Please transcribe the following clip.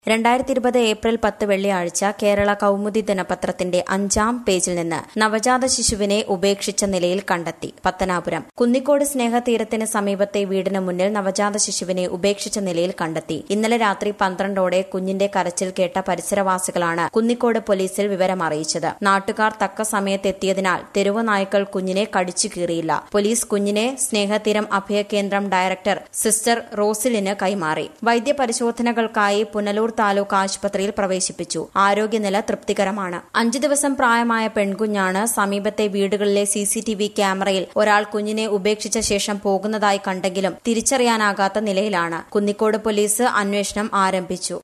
രണ്ടായിരത്തി ഇരുപത് ഏപ്രിൽ പത്ത് വെള്ളിയാഴ്ച കേരള കൗമുദി ദിനപത്രത്തിന്റെ അഞ്ചാം പേജിൽ നിന്ന് നവജാത ശിശുവിനെ ഉപേക്ഷിച്ച നിലയിൽ കണ്ടെത്തി പത്തനാപുരം കുന്നിക്കോട് സ്നേഹതീരത്തിന് സമീപത്തെ വീടിന് മുന്നിൽ നവജാത ശിശുവിനെ ഉപേക്ഷിച്ച നിലയിൽ കണ്ടെത്തി ഇന്നലെ രാത്രി പന്ത്രണ്ടോടെ കുഞ്ഞിന്റെ കരച്ചിൽ കേട്ട പരിസരവാസികളാണ് കുന്നിക്കോട് പോലീസിൽ വിവരം അറിയിച്ചത് നാട്ടുകാർ തക്ക സമയത്തെത്തിയതിനാൽ തെരുവ് നായ്ക്കൾ കുഞ്ഞിനെ കടിച്ചു കീറിയില്ല പോലീസ് കുഞ്ഞിനെ സ്നേഹതീരം അഭയകേന്ദ്രം ഡയറക്ടർ സിസ്റ്റർ റോസിലിന് കൈമാറി വൈദ്യപരിശോധനകൾക്കായി പുനലൂർ താലൂക്ക് ആശുപത്രിയിൽ പ്രവേശിപ്പിച്ചു ആരോഗ്യനില തൃപ്തികരമാണ് അഞ്ചു ദിവസം പ്രായമായ പെൺകുഞ്ഞാണ് സമീപത്തെ വീടുകളിലെ സിസിടിവി ക്യാമറയിൽ ഒരാൾ കുഞ്ഞിനെ ഉപേക്ഷിച്ച ശേഷം പോകുന്നതായി കണ്ടെങ്കിലും തിരിച്ചറിയാനാകാത്ത നിലയിലാണ് കുന്നിക്കോട് പോലീസ് അന്വേഷണം ആരംഭിച്ചു